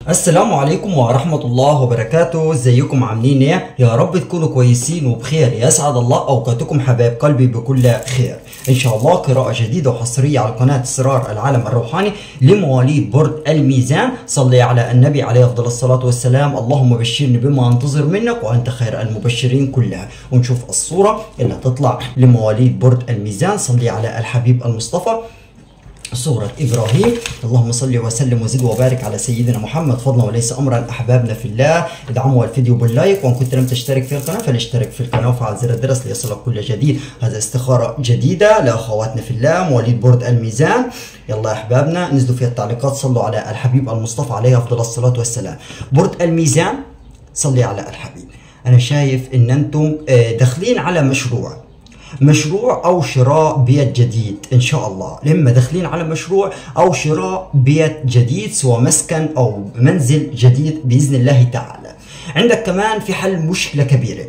السلام عليكم ورحمة الله وبركاته ازيكم عاملين ايه يا رب تكونوا كويسين وبخير يسعد الله اوقاتكم حبايب قلبي بكل خير ان شاء الله قراءة جديدة وحصرية على قناة اسرار العالم الروحاني لمواليد برج الميزان صلي على النبي عليه افضل الصلاة والسلام اللهم بشرني بما انتظر منك وانت خير المبشرين كلها ونشوف الصورة اللي هتطلع لمواليد برج الميزان صلي على الحبيب المصطفى سورة إبراهيم اللهم صل وسلم وزد وبارك على سيدنا محمد فضلا وليس أمرا أحبابنا في الله ادعموا الفيديو باللايك وإن كنت لم تشترك في القناة فلاشترك في القناة وفعل زر الجرس ليصلك كل جديد هذا استخارة جديدة لأخواتنا في الله مواليد برد الميزان يلا يا أحبابنا نزلوا في التعليقات صلوا على الحبيب المصطفى عليه أفضل الصلاة والسلام برد الميزان صلي على الحبيب أنا شايف إن أنتم آه، داخلين على مشروع مشروع او شراء بيت جديد ان شاء الله لما داخلين على مشروع او شراء بيت جديد سواء مسكن او منزل جديد باذن الله تعالى عندك كمان في حل مشكله كبيره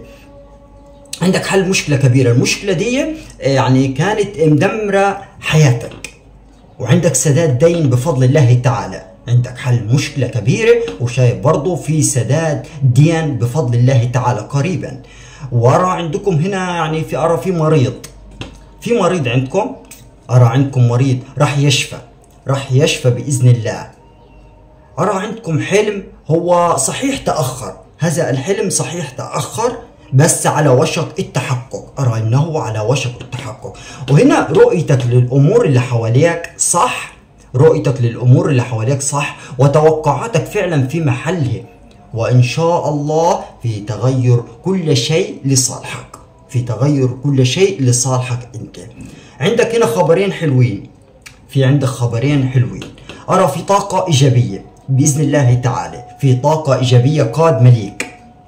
عندك حل مشكله كبيره المشكله دي يعني كانت مدمره حياتك وعندك سداد دين بفضل الله تعالى عندك حل مشكلة كبيرة وشايف برضو في سداد دين بفضل الله تعالى قريبا ورا عندكم هنا يعني في أرى في مريض في مريض عندكم أرى عندكم مريض راح يشفى راح يشفى بإذن الله أرى عندكم حلم هو صحيح تأخر هذا الحلم صحيح تأخر بس على وشك التحقق أرى أنه على وشك التحقق وهنا رؤيتك للأمور اللي حواليك صح رؤيتك للأمور اللي حواليك صح وتوقعاتك فعلا في محلها وإن شاء الله في تغير كل شيء لصالحك في تغير كل شيء لصالحك أنت عندك هنا خبرين حلوين في عندك خبرين حلوين أرى في طاقة إيجابية بإذن الله تعالى في طاقة إيجابية قادمة ليك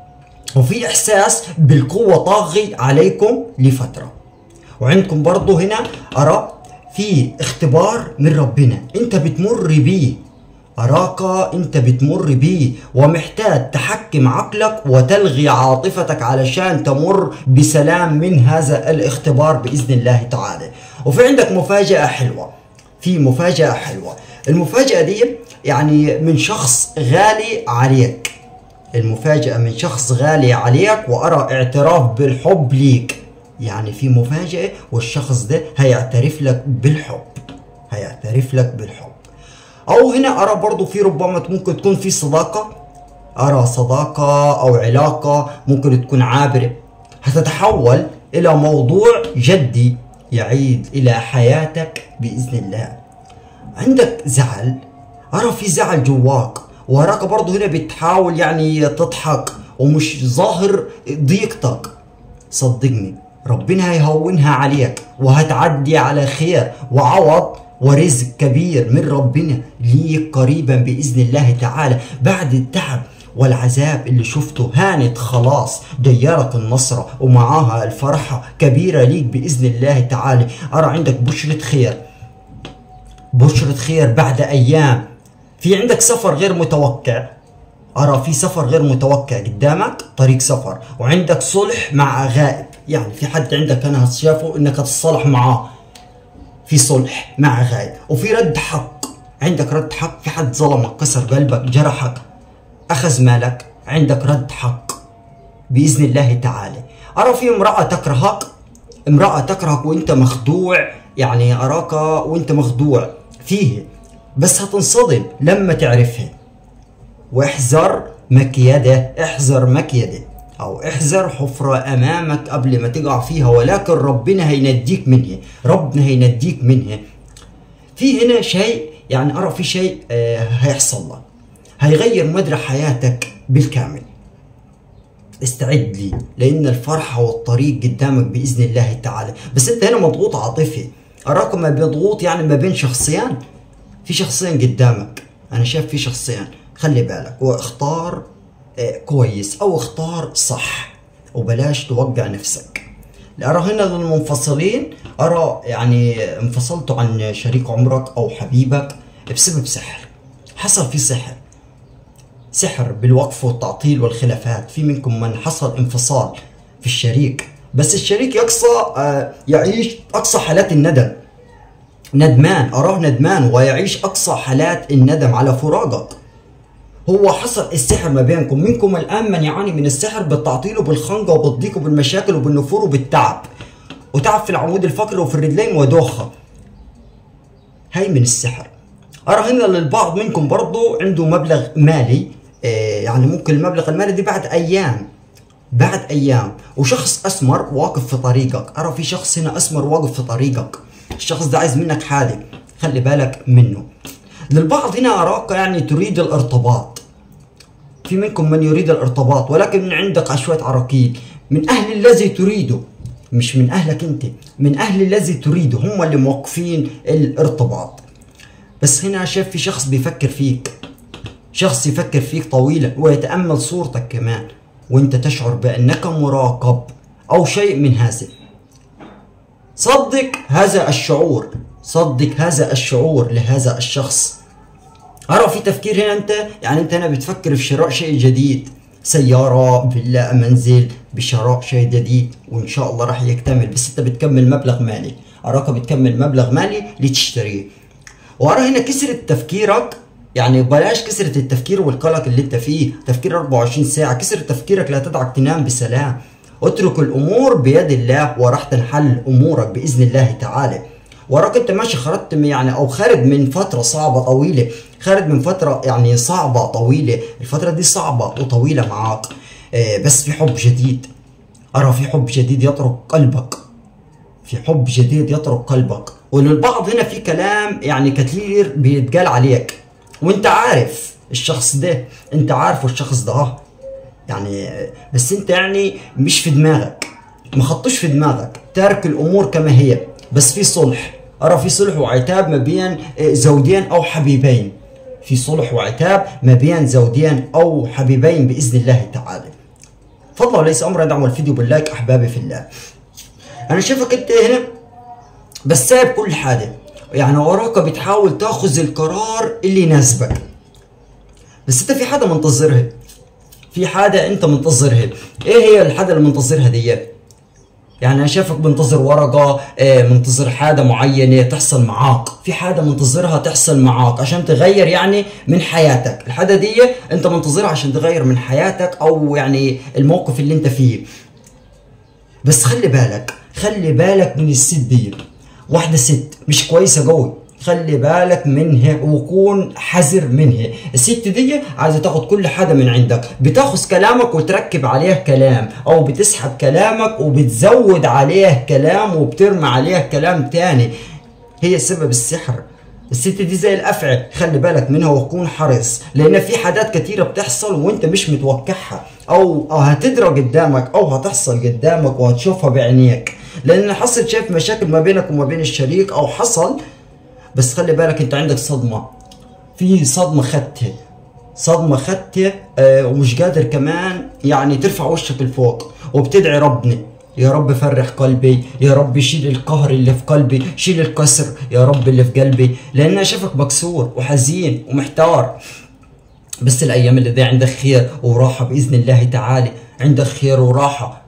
وفي إحساس بالقوة طاغي عليكم لفترة وعندكم برضو هنا أرى في اختبار من ربنا أنت بتمر بيه أراك أنت بتمر بيه ومحتاج تحكم عقلك وتلغي عاطفتك علشان تمر بسلام من هذا الاختبار بإذن الله تعالى وفي عندك مفاجأة حلوة في مفاجأة حلوة المفاجأة دي يعني من شخص غالي عليك المفاجأة من شخص غالي عليك وأرى اعتراف بالحب ليك يعني في مفاجأة والشخص ده هيعترف لك بالحب هيعترف لك بالحب او هنا ارى برضو في ربما ممكن تكون في صداقة ارى صداقة او علاقة ممكن تكون عابرة هتتحول الى موضوع جدي يعيد الى حياتك باذن الله عندك زعل ارى في زعل جواك وراك برضو هنا بتحاول يعني تضحك ومش ظاهر ضيقتك صدقني ربنا هيهونها عليك وهتعدي على خير وعوض ورزق كبير من ربنا ليك قريبا باذن الله تعالى بعد التعب والعذاب اللي شفته هانت خلاص جيرك النصرة ومعاها الفرحة كبيرة ليك بإذن الله تعالى أرى عندك بشرة خير بشرة خير بعد أيام في عندك سفر غير متوقع أرى في سفر غير متوقع قدامك طريق سفر وعندك صلح مع غائب يعني في حد عندك أنا شافه إنك تتصالح معاه في صلح مع غاية وفي رد حق عندك رد حق في حد ظلمك كسر قلبك جرحك أخذ مالك عندك رد حق بإذن الله تعالى أرى في امرأة تكرهك امرأة تكرهك وانت مخدوع يعني أراك وانت مخدوع فيه بس هتنصدم لما تعرفها واحذر مكيدة احذر مكيدة او احذر حفرة امامك قبل ما تقع فيها ولكن ربنا هينجيك منها ربنا هينجيك منها في هنا شيء يعني ارى في شيء آه هيحصل لك هيغير مجرى حياتك بالكامل استعد لي لان الفرحة والطريق قدامك باذن الله تعالى بس انت هنا مضغوط عاطفي اراك ما بيضغوط يعني ما بين شخصين في شخصين قدامك انا شايف في شخصين خلي بالك واختار كويس او اختار صح وبلاش توقع نفسك ارى هنا للمنفصلين ارى يعني انفصلتوا عن شريك عمرك او حبيبك بسبب سحر حصل في سحر سحر بالوقف والتعطيل والخلافات في منكم من حصل انفصال في الشريك بس الشريك يقصى يعيش اقصى حالات الندم ندمان اراه ندمان ويعيش اقصى حالات الندم على فراقك هو حصل السحر ما بينكم منكم الان من يعاني من السحر بالتعطيل وبالخنقه وبالضيق وبالمشاكل وبالنفور وبالتعب وتعب في العمود الفقري وفي الرجلين ودوخه هاي من السحر ارى هنا للبعض منكم برضو عنده مبلغ مالي آه، يعني ممكن المبلغ المالي دي بعد ايام بعد ايام وشخص اسمر واقف في طريقك ارى في شخص هنا اسمر واقف في طريقك الشخص ده عايز منك حاجه خلي بالك منه للبعض هنا اراك يعني تريد الارتباط في منكم من يريد الارتباط ولكن من عندك شويه عراقيل من اهل الذي تريده مش من اهلك انت من اهل الذي تريده هم اللي موقفين الارتباط بس هنا شايف في شخص بيفكر فيك شخص يفكر فيك طويلا ويتامل صورتك كمان وانت تشعر بانك مراقب او شيء من هذا صدق هذا الشعور صدق هذا الشعور لهذا الشخص أرى في تفكير هنا أنت يعني أنت هنا بتفكر في شراء شيء جديد سيارة فيلا منزل بشراء شيء جديد وإن شاء الله راح يكتمل بس أنت بتكمل مبلغ مالي أراك بتكمل مبلغ مالي لتشتريه وأرى هنا كسرة تفكيرك يعني بلاش كسرة التفكير والقلق اللي انت فيه تفكير 24 ساعة كسرة تفكيرك لا تدعك تنام بسلام اترك الامور بيد الله وراح تنحل امورك باذن الله تعالى وراك انت ماشي خرجت يعني او خارج من فتره صعبه طويله خارج من فتره يعني صعبه طويله الفتره دي صعبه وطويله معاك آه بس في حب جديد ارى في حب جديد يطرق قلبك في حب جديد يطرق قلبك وللبعض هنا في كلام يعني كثير بيتقال عليك وانت عارف الشخص ده انت عارفه الشخص ده يعني بس انت يعني مش في دماغك ما خطوش في دماغك تارك الامور كما هي بس في صلح ارى في صلح وعتاب ما بين زوجين او حبيبين في صلح وعتاب ما بين زوجين او حبيبين باذن الله تعالى فضلا وليس امرا ادعموا الفيديو باللايك احبابي في الله انا شايفك انت هنا بس سايب كل حاجه يعني وراك بتحاول تاخذ القرار اللي يناسبك بس انت في حاجه منتظرها في حاجه انت منتظرها ايه هي الحاجه اللي منتظرها ديت يعني انا شايفك منتظر ورقه آه، منتظر حاجه معينه تحصل معاك في حاجه منتظرها تحصل معاك عشان تغير يعني من حياتك الحاجه دي انت منتظرها عشان تغير من حياتك او يعني الموقف اللي انت فيه بس خلي بالك خلي بالك من الست دي واحده ست مش كويسه قوي خلي بالك منها وكون حذر منها الست دي عايزه تاخد كل حاجه من عندك بتاخذ كلامك وتركب عليه كلام او بتسحب كلامك وبتزود عليه كلام وبترمي عليه كلام تاني هي سبب السحر الست دي زي الافعى خلي بالك منها وكون حريص لان في حاجات كتيره بتحصل وانت مش متوقعها او او هتدرى قدامك او هتحصل قدامك وهتشوفها بعينيك لان حصل شايف مشاكل ما بينك وما بين الشريك او حصل بس خلي بالك انت عندك صدمه في صدمه خدتها صدمه خدتها آه ومش قادر كمان يعني ترفع وشك لفوق وبتدعي ربنا يا رب فرح قلبي يا رب شيل القهر اللي في قلبي شيل الكسر يا رب اللي في قلبي لان انا شايفك مكسور وحزين ومحتار بس الايام اللي دي عندك خير وراحه باذن الله تعالى عندك خير وراحه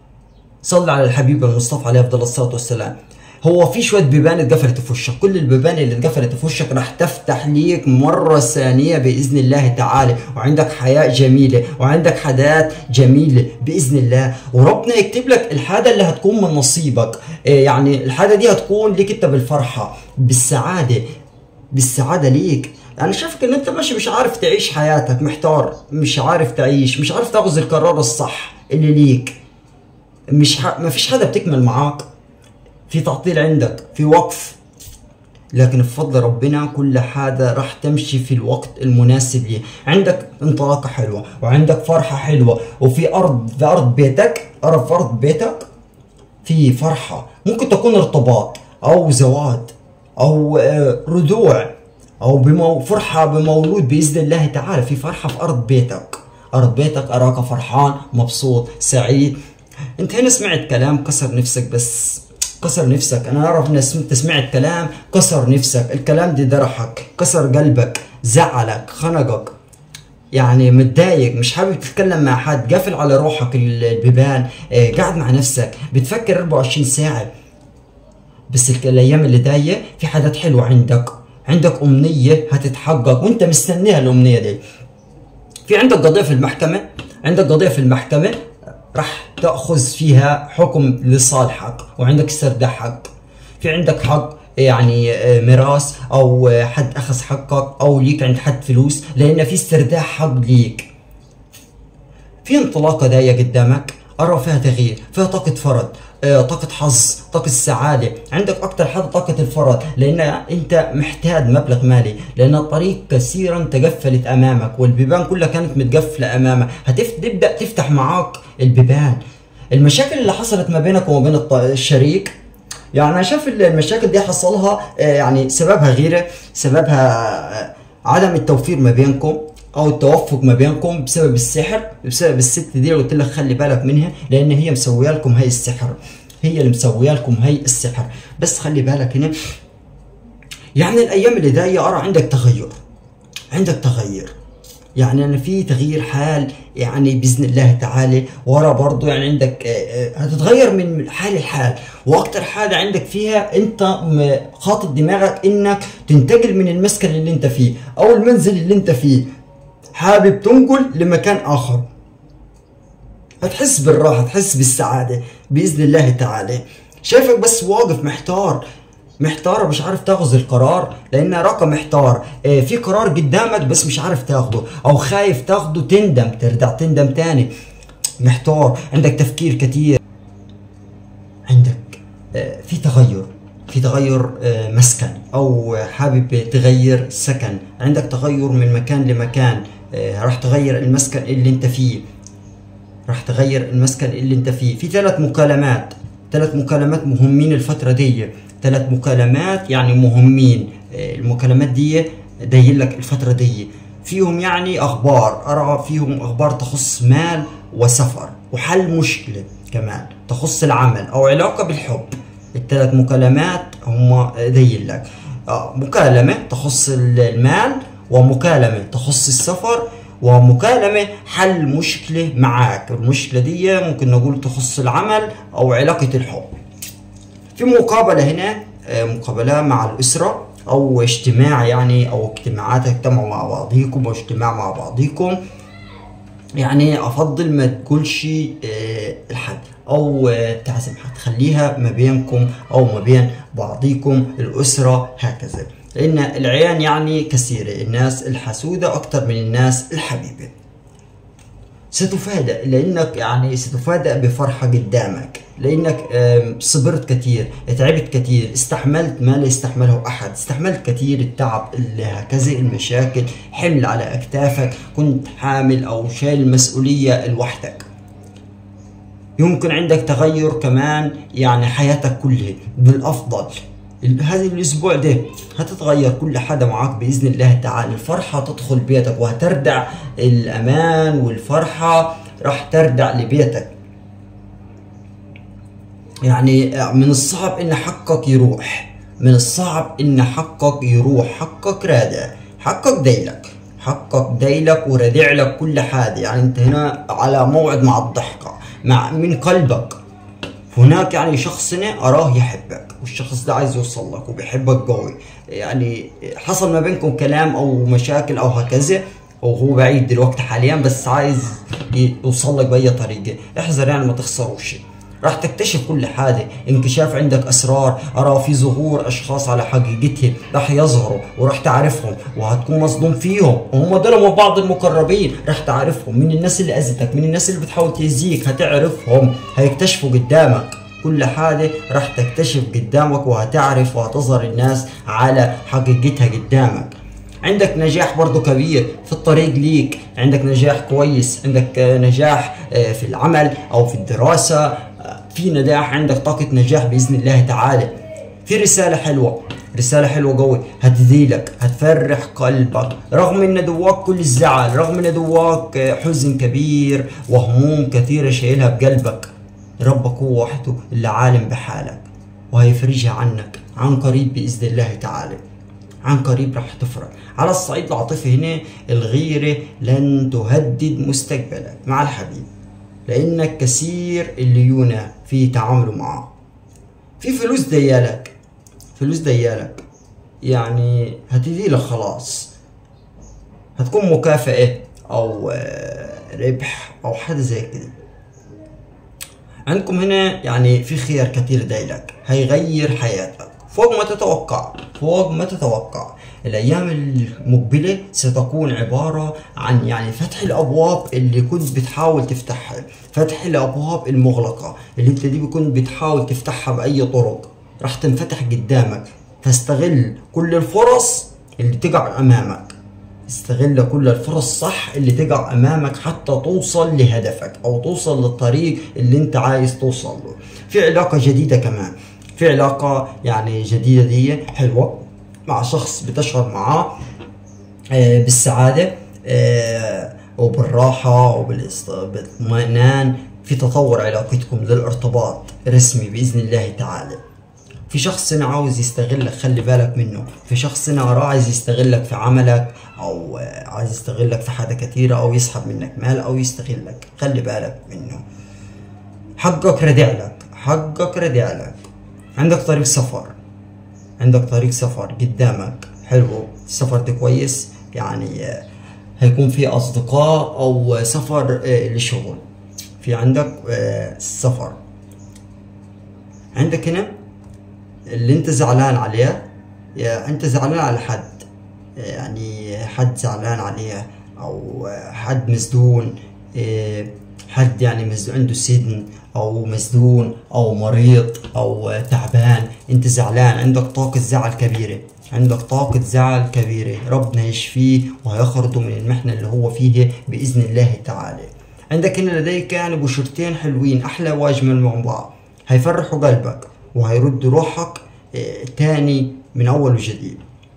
صل على الحبيب المصطفى عليه افضل الصلاه والسلام هو في شويه بيبان اتقفلت في وشك كل البيبان اللي اتقفلت في وشك راح تفتح ليك مره ثانيه باذن الله تعالى وعندك حياه جميله وعندك حاجات جميله باذن الله وربنا يكتب لك الحاجه اللي هتكون من نصيبك إيه يعني الحاجه دي هتكون ليك انت بالفرحه بالسعاده بالسعاده ليك انا شايفك ان انت ماشي مش عارف تعيش حياتك محتار مش عارف تعيش مش عارف تاخذ القرار الصح اللي ليك مش ح... ما فيش حاجه بتكمل معاك في تعطيل عندك في وقف لكن بفضل ربنا كل حاجة راح تمشي في الوقت المناسب ليه عندك انطلاقة حلوة وعندك فرحة حلوة وفي أرض في أرض بيتك أرض في أرض بيتك في فرحة ممكن تكون ارتباط أو زواج أو آه، رجوع أو بمو فرحة بمولود بإذن الله تعالى في فرحة في أرض بيتك أرض بيتك أراك فرحان مبسوط سعيد أنت هنا سمعت كلام كسر نفسك بس كسر نفسك انا اعرف ناس انت سمعت كلام كسر نفسك الكلام دي درحك كسر قلبك زعلك خنقك يعني متضايق مش حابب تتكلم مع حد قافل على روحك البيبان آه، قاعد مع نفسك بتفكر 24 ساعة بس الايام اللي جاية في حاجات حلوة عندك عندك امنية هتتحقق وانت مستنيها الامنية دي في عندك قضيه في المحكمه عندك قضيه في المحكمه راح تاخذ فيها حكم لصالحك وعندك استرداد حق في عندك حق يعني آه، ميراث او آه، حد اخذ حقك او ليك عند حد فلوس لان في استرداد حق ليك في انطلاقه دايه قدامك ارى فيها تغيير فيها طاقه فرد آه، طاقة حظ طاقة سعادة عندك أكتر حاجة طاقة الفرد لأن أنت محتاج مبلغ مالي لأن الطريق كثيرا تقفلت أمامك والبيبان كلها كانت متقفلة أمامك هتبدأ تفتح معاك البيبان المشاكل اللي حصلت ما بينك وما بين الط- الشريك يعني انا شايف ال- المشاكل دي حصلها آه، يعني سببها غيره سببها آه، عدم التوفير ما بينكم او التوافق ما بينكم بسبب السحر بسبب الست دي اللي قلت لك خلي بالك منها لان هي مسويه لكم هي السحر هي اللي مسويه لكم هي السحر بس خلي بالك هنا يعني الايام اللي جايه ارى عندك تغير عندك تغير يعني انا في تغيير حال يعني باذن الله تعالى ورا برضو يعني عندك آه، آه، هتتغير من حال لحال واكتر حاجه عندك فيها انت م- خاطط دماغك انك تنتقل من المسكن اللي انت فيه او المنزل اللي انت فيه حابب تنقل لمكان اخر هتحس بالراحه هتحس بالسعاده باذن الله تعالى شايفك بس واقف محتار محتار مش عارف تاخذ القرار لان رقم محتار آه، في قرار قدامك بس مش عارف تاخده او خايف تاخده تندم ترجع تندم تاني محتار عندك تفكير كتير عندك آه، في تغير في تغير آه، مسكن او حابب تغير سكن عندك تغير من مكان لمكان آه، راح تغير المسكن اللي انت فيه راح تغير المسكن اللي انت فيه في ثلاث مكالمات ثلاث مكالمات مهمين الفترة دي ثلاث مكالمات يعني مهمين آه، المكالمات دي داير لك الفترة دي فيهم يعني اخبار ارى فيهم اخبار تخص مال وسفر وحل مشكلة كمان تخص العمل او علاقة بالحب الثلاث مكالمات هم داير لك آه، مكالمة تخص المال ومكالمة تخص السفر ومكالمة حل مشكلة معاك المشكلة دي ممكن نقول تخص العمل أو علاقة الحب في مقابلة هنا آه، مقابلة مع الأسرة أو اجتماع يعني أو اجتماعات تجتمعوا مع بعضيكم أو اجتماع مع بعضيكم يعني افضل ما تقولش آه، لحد او آه، تعزم حد خليها ما بينكم او ما بين بعضيكم الاسره هكذا لان العيان يعني كثيره الناس الحسوده اكتر من الناس الحبيبه ستفاجأ لانك يعني ستفاجأ بفرحه قدامك لانك آم، صبرت كثير تعبت كثير استحملت ما لا يستحمله احد استحملت كثير التعب اللي هكذا المشاكل حمل على اكتافك كنت حامل او شايل المسؤوليه لوحدك يمكن عندك تغير كمان يعني حياتك كلها بالافضل ال- هذا الاسبوع ده هتتغير كل حاجه معاك باذن الله تعالى الفرحه تدخل بيتك وهتردع الامان والفرحه راح تردع لبيتك يعني من الصعب ان حقك يروح من الصعب ان حقك يروح حقك رادع حقك دايلك حقك دايلك وردع لك كل حاجه يعني انت هنا على موعد مع الضحكه مع من قلبك هناك يعني شخص هنا اراه يحبك والشخص ده عايز يوصل لك وبيحبك قوي يعني حصل ما بينكم كلام او مشاكل او هكذا وهو بعيد دلوقتي حاليا بس عايز يوصل لك باي طريقه احذر يعني ما تخسروش راح تكتشف كل حاجة انكشاف عندك أسرار أرى في ظهور أشخاص على حقيقتهم راح يظهروا وراح تعرفهم وهتكون مصدوم فيهم وهم دول من بعض المقربين راح تعرفهم من الناس اللي أذتك من الناس اللي بتحاول تأذيك هتعرفهم هيكتشفوا قدامك كل حاجة راح تكتشف قدامك وهتعرف وهتظهر الناس على حقيقتها قدامك عندك نجاح برضو كبير في الطريق ليك عندك نجاح كويس عندك آه، نجاح آه، في العمل او في الدراسة آه، في نجاح عندك طاقة نجاح بإذن الله تعالى في رسالة حلوة رسالة حلوة قوي هتذيلك هتفرح قلبك رغم ان دواك كل الزعل رغم ان دواك آه، حزن كبير وهموم كثيرة شايلها بقلبك ربك هو وحده اللي عالم بحالك وهيفرجها عنك عن قريب بإذن الله تعالى عن قريب راح تفرح على الصعيد العاطفي هنا الغيرة لن تهدد مستقبلك مع الحبيب لأنك كثير الليونة في تعامله معه في فلوس ديالك فلوس ديالك يعني هتجي لك خلاص هتكون مكافأة او آه، ربح او حاجه زي كده عندكم هنا يعني في خيار كتير دايلك هيغير حياتك فوق ما تتوقع فوق ما تتوقع الايام المقبله ستكون عباره عن يعني فتح الابواب اللي كنت بتحاول تفتحها فتح الابواب المغلقه اللي انت دي كنت بتحاول تفتحها باي طرق راح تنفتح قدامك فاستغل كل الفرص اللي تقع امامك استغل كل الفرص صح اللي تقع امامك حتى توصل لهدفك او توصل للطريق اللي انت عايز توصل له في علاقه جديده كمان في علاقه يعني جديده دي حلوه مع شخص بتشعر معاه آه، بالسعاده آه، وبالراحه وبالاطمئنان في تطور علاقتكم للارتباط رسمي باذن الله تعالى في شخص هنا عاوز يستغلك خلي بالك منه في شخص هنا عايز يستغلك في عملك او عايز يستغلك في حاجه كثيره او يسحب منك مال او يستغلك خلي بالك منه حقك ردع لك حقك ردع لك عندك طريق سفر عندك طريق سفر قدامك حلو السفر ده كويس يعني هيكون في اصدقاء او سفر آه، لشغل في عندك آه، سفر عندك هنا اللي انت زعلان عليه يا انت زعلان على حد يعني حد زعلان عليه او حد مسدون إيه، حد يعني مسدون عنده سجن او مسدون او مريض او تعبان انت زعلان عندك طاقة زعل كبيرة عندك طاقة زعل كبيرة ربنا يشفيه وهيخرجه من المحنة اللي هو فيها بإذن الله تعالى عندك هنا لديك يعني بشرتين حلوين أحلى وأجمل من بعض هيفرحوا قلبك وهيرد روحك آه، تاني من اول وجديد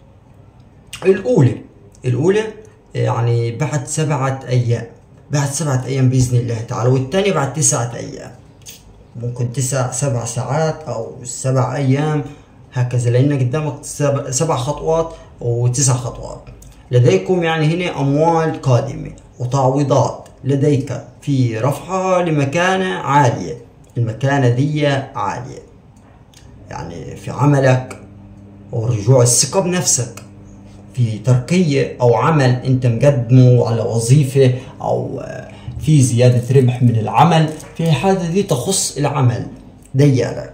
الاولى الاولى آه، يعني بعد سبعة ايام بعد سبعة ايام باذن الله تعالى والثانية بعد تسعة ايام ممكن تسع سبع ساعات او سبع ايام هكذا لان قدامك سبع, سبع خطوات وتسع خطوات لديكم يعني هنا اموال قادمة وتعويضات لديك في رفعها لمكانة عالية المكانة دي عالية يعني في عملك ورجوع الثقة بنفسك في ترقية أو عمل أنت مقدمه على وظيفة أو في زيادة ربح من العمل في حاجة دي تخص العمل ديالك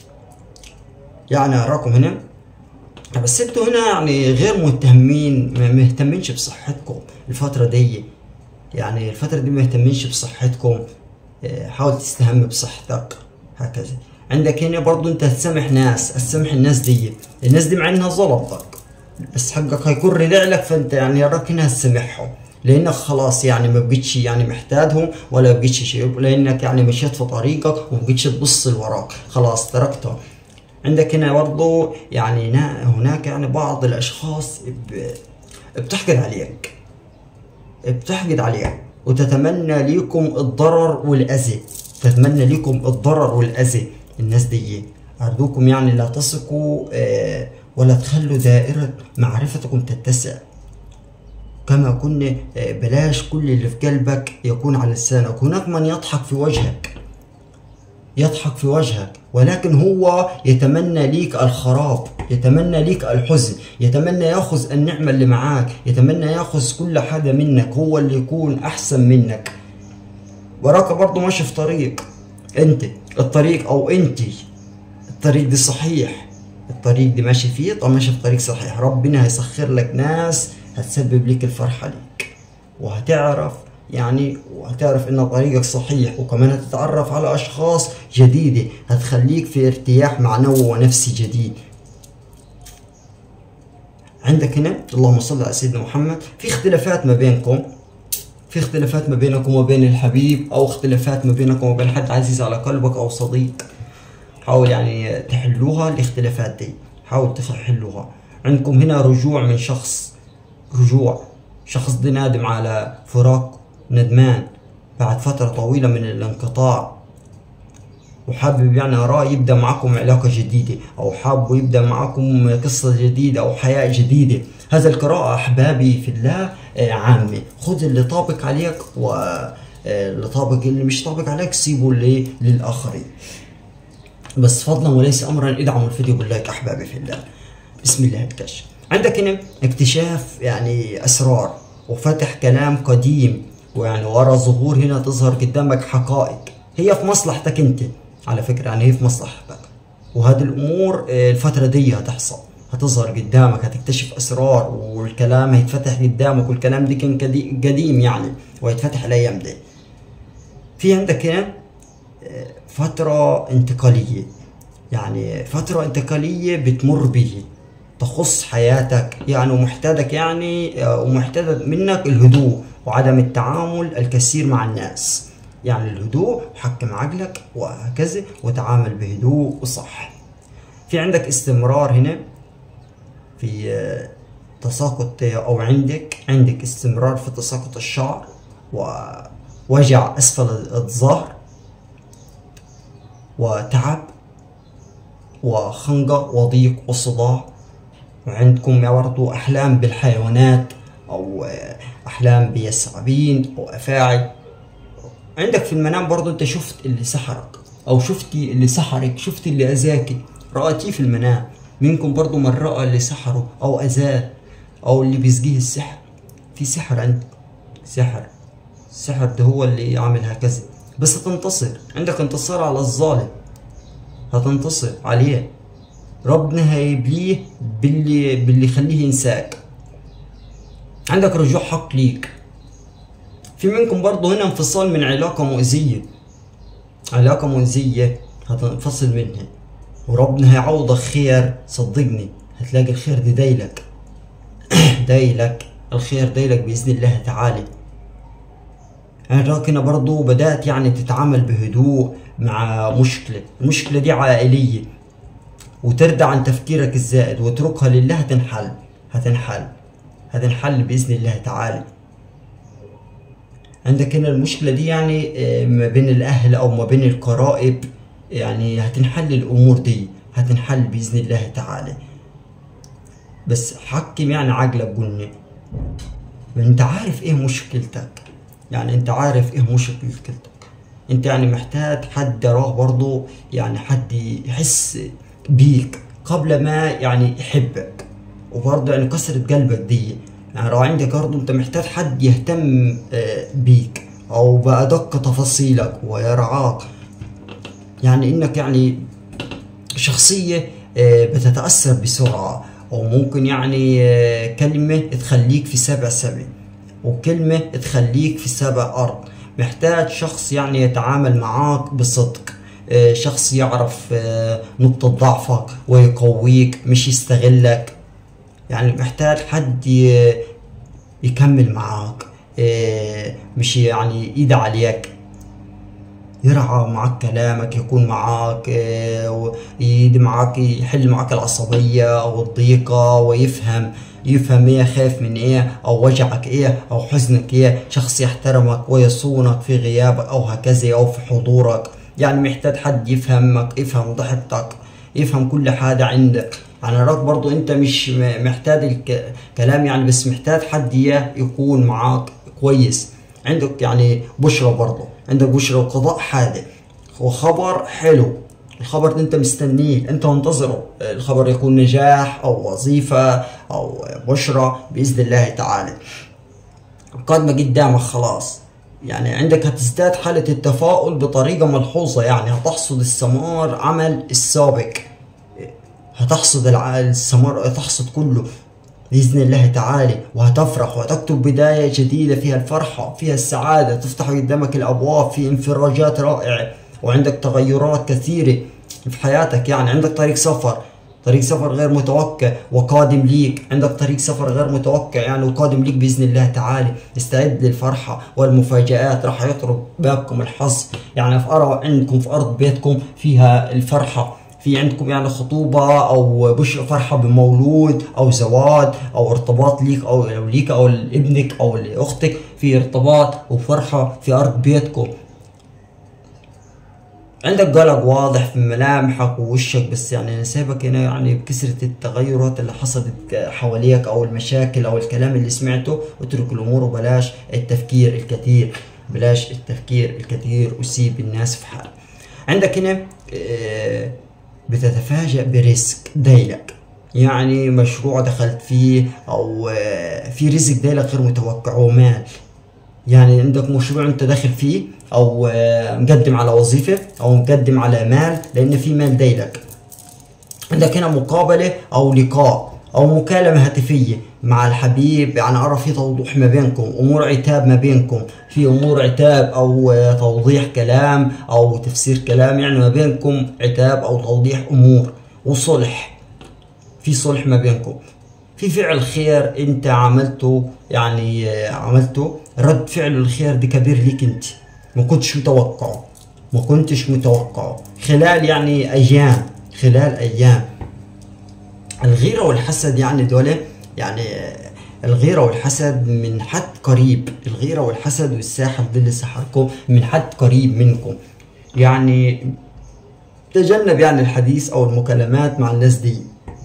يعني أراكم هنا بس انتوا هنا يعني غير مهتمين ما مهتمينش بصحتكم الفترة دي يعني الفترة دي مهتمينش بصحتكم آه، حاول تستهم بصحتك هكذا عندك هنا برضو انت تسامح ناس تسامح الناس دي الناس دي مع انها ظلمتك بس حقك هيكون ردع لك فانت يعني راك هنا تسامحهم لانك خلاص يعني ما بقيتش يعني محتاجهم ولا بقيتش شيء لانك يعني مشيت في طريقك وما بقيتش تبص لوراك خلاص تركتهم عندك هنا برضو يعني هناك يعني بعض الاشخاص بتحقد عليك بتحقد عليك وتتمنى ليكم الضرر والاذى تتمنى لكم الضرر والاذى الناس دي أرجوكم يعني لا تثقوا آه، ولا تخلوا دائرة معرفتكم تتسع كما كنا آه، بلاش كل اللي في قلبك يكون على لسانك هناك من يضحك في وجهك يضحك في وجهك ولكن هو يتمنى ليك الخراب يتمنى ليك الحزن يتمنى ياخذ النعمة اللي معاك يتمنى ياخذ كل حاجة منك هو اللي يكون أحسن منك وراك برضه ماشي في طريق انت الطريق او انت الطريق دي صحيح الطريق دي ماشي فيه طب ماشي في طريق صحيح ربنا هيسخر لك ناس هتسبب لك الفرحة ليك وهتعرف يعني وهتعرف ان طريقك صحيح وكمان هتتعرف على اشخاص جديدة هتخليك في ارتياح معنوي ونفسي جديد عندك هنا اللهم صل على سيدنا محمد في اختلافات ما بينكم في اختلافات ما بينك وما بين الحبيب او اختلافات ما بينك وما بين حد عزيز على قلبك او صديق حاول يعني تحلوها الاختلافات دي حاول تحلوها عندكم هنا رجوع من شخص رجوع شخص دي نادم على فراق ندمان بعد فترة طويلة من الانقطاع وحابب يعني أراه يبدأ معكم علاقة جديدة أو حابب يبدأ معكم قصة جديدة أو حياة جديدة هذا القراءة أحبابي في الله آه، عامة خذ اللي طابق عليك و آه، اللي طابق اللي مش طابق عليك سيبه للآخرين بس فضلا وليس أمرا ادعموا الفيديو باللايك أحبابي في الله بسم الله الكشف عندك هنا اكتشاف يعني أسرار وفتح كلام قديم ويعني ورا ظهور هنا تظهر قدامك حقائق هي في مصلحتك انت على فكرة يعني هي في مصلحتك وهذه الامور آه، الفترة دي هتحصل هتظهر قدامك هتكتشف اسرار والكلام هيتفتح قدامك والكلام دي كان قدي- قديم يعني وهيتفتح الايام دي في عندك هنا آه، فترة انتقالية يعني فترة انتقالية بتمر به تخص حياتك يعني ومحتاجك يعني آه، ومحتاج منك الهدوء وعدم التعامل الكثير مع الناس يعني الهدوء حكم عقلك وهكذا وتعامل بهدوء وصح في عندك استمرار هنا في آه، تساقط او عندك عندك استمرار في تساقط الشعر ووجع اسفل الظهر وتعب وخنقة وضيق وصداع وعندكم برضو أحلام بالحيوانات أو آه، أحلام بيسعبين أو أفاعي عندك في المنام برضو أنت شفت اللي سحرك أو شفتي اللي سحرك شفتي اللي أذاكي رأتيه في المنام منكم برضو من رأى اللي سحره أو أذاه أو اللي بيسقيه السحر في سحر عندك سحر السحر ده هو اللي يعمل هكذا بس تنتصر عندك انتصار على الظالم هتنتصر عليه ربنا هيبليه باللي باللي يخليه ينساك عندك رجوع حق ليك في منكم برضه هنا انفصال من علاقة مؤذية علاقة مؤذية هتنفصل منها وربنا هيعوضك خير صدقني هتلاقي الخير ده دايلك دايلك الخير دايلك بإذن الله تعالى عندك هنا برضو بدأت يعني تتعامل بهدوء مع مشكلة المشكلة دي عائلية وتردع عن تفكيرك الزائد واتركها لله هتنحل هتنحل هتنحل بإذن الله تعالى عندك هنا المشكلة دي يعني آه، ما بين الأهل أو ما بين القرائب يعني هتنحل الأمور دي هتنحل بإذن الله تعالى بس حكم يعني عقلك قلنا انت عارف ايه مشكلتك يعني انت عارف ايه مشكلتك انت يعني محتاج حد يراه برضو يعني حد يحس بيك قبل ما يعني يحبك وبرضه يعني كسرة قلبك دي يعني لو عندك برضه انت محتاج حد يهتم آه، بيك او بأدق تفاصيلك ويرعاك يعني انك يعني شخصية آه، بتتأثر بسرعة أو ممكن يعني آه، كلمة تخليك في سبع سبع وكلمة تخليك في سبع أرض محتاج شخص يعني يتعامل معاك بصدق آه، شخص يعرف آه، نقطة ضعفك ويقويك مش يستغلك يعني محتاج حد ي- يكمل معاك آه، مش يعني ايد عليك يرعى معك كلامك يكون معك آه، ويدي معك يحل معك العصبية أو الضيقة ويفهم يفهم ايه خايف من ايه او وجعك ايه او حزنك ايه شخص يحترمك ويصونك في غيابك او هكذا او في حضورك يعني محتاج حد يفهمك يفهم ضحكتك يفهم كل حاجة عندك يعني راك برضو انت مش م- محتاج الكلام يعني بس محتاج حد اياه يكون معاك كويس عندك يعني بشرى برضو عندك بشرى وقضاء حادث وخبر حلو الخبر ده انت مستنيه انت منتظره الخبر يكون نجاح او وظيفة او بشرى باذن الله تعالى قادمة قدامك خلاص يعني عندك هتزداد حالة التفاؤل بطريقة ملحوظة يعني هتحصد الثمار عمل السابق هتحصد الع- الثمار هتحصد كله بإذن الله تعالى وهتفرح وهتكتب بداية جديدة فيها الفرحة فيها السعادة تفتح قدامك الأبواب في انفراجات رائعة وعندك تغيرات كثيرة في حياتك يعني عندك طريق سفر طريق سفر غير متوقع وقادم ليك عندك طريق سفر غير متوقع يعني وقادم ليك بإذن الله تعالى استعد للفرحة والمفاجآت راح يطرد بابكم الحظ يعني في أرى عندكم في أرض بيتكم فيها الفرحة في عندكم يعني خطوبة أو بشرى فرحة بمولود أو زواج أو ارتباط ليك أو أو ليك أو لابنك أو لأختك في ارتباط وفرحة في أرض بيتكم عندك قلق واضح في ملامحك ووشك بس يعني انا سايبك هنا يعني بكثرة التغيرات اللي حصلت حواليك او المشاكل او الكلام اللي سمعته اترك الامور وبلاش التفكير الكثير بلاش التفكير الكثير وسيب الناس في حال عندك هنا آه، بتتفاجأ برزق دايلك يعني مشروع دخلت فيه او آه، في رزق دايلك غير متوقع ومال يعني عندك مشروع انت داخل فيه او آه، مقدم على وظيفة او مقدم على مال لان في مال دايلك عندك هنا مقابلة او لقاء او مكالمة هاتفية مع الحبيب يعني ارى في توضيح ما بينكم امور عتاب ما بينكم في امور عتاب او آه، توضيح كلام او تفسير كلام يعني ما بينكم عتاب او توضيح امور وصلح في صلح ما بينكم في فعل خير انت عملته يعني آه، عملته رد فعل الخير ده كبير ليك انت ما كنتش متوقعه ما كنتش متوقعه خلال يعني ايام خلال ايام الغيرة والحسد يعني دول يعني آه، الغيرة والحسد من حد قريب الغيرة والحسد والساحر ده اللي سحركم من حد قريب منكم يعني تجنب يعني الحديث او المكالمات مع الناس دي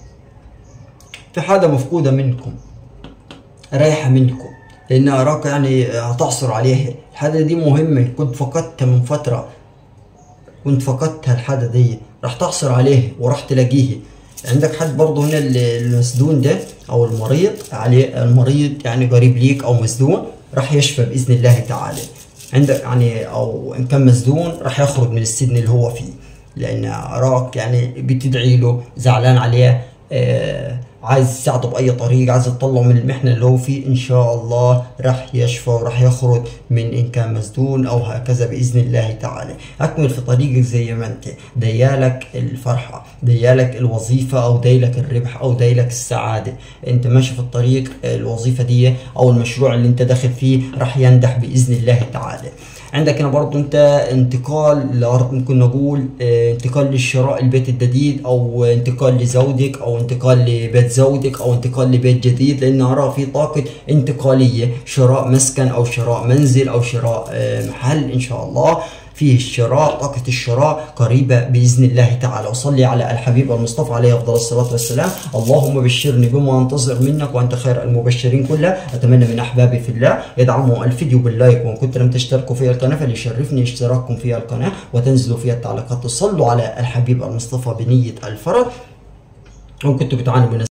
في حاجة مفقودة منكم رايحة منكم لأن أراك يعني هتعثر عليها الحاجة دي مهمة كنت فقدتها من فترة كنت فقدتها الحاجة دي راح تعثر عليه وراح تلاقيه عندك حد برضه هنا ال- المسدون ده أو المريض عليه المريض يعني قريب ليك أو مسدون راح يشفى بإذن الله تعالى عندك يعني أو إن كان مسدون راح يخرج من السجن اللي هو فيه لأن أراك يعني بتدعي له زعلان عليه آه عايز تساعده بأي طريقة عايز تطلعه من المحنة اللي هو فيه إن شاء الله راح يشفى وراح يخرج من إن كان مسدون أو هكذا بإذن الله تعالى أكمل في طريقك زي ما أنت ديالك الفرحة ديالك الوظيفة أو ديلك الربح أو ديلك السعادة أنت ماشي في الطريق الوظيفة دي أو المشروع اللي أنت داخل فيه راح ينجح بإذن الله تعالى عندك هنا برضو انت انتقال لأرض ممكن نقول اه، انتقال للشراء البيت الجديد او انتقال لزوجك او انتقال لبيت زوجك او انتقال لبيت جديد لان ارى في طاقة انتقالية شراء مسكن او شراء منزل او شراء اه، محل ان شاء الله فيه الشراء طاقة الشراء قريبة بإذن الله تعالى وصلي على الحبيب المصطفى عليه أفضل الصلاة والسلام اللهم بشرني بما أنتظر منك وأنت خير المبشرين كلها أتمنى من أحبابي في الله يدعموا الفيديو باللايك وإن كنت لم تشتركوا في القناة فليشرفني اشتراككم في القناة وتنزلوا في التعليقات تصلوا على الحبيب المصطفى بنية الفرج وإن كنتوا بتعانوا من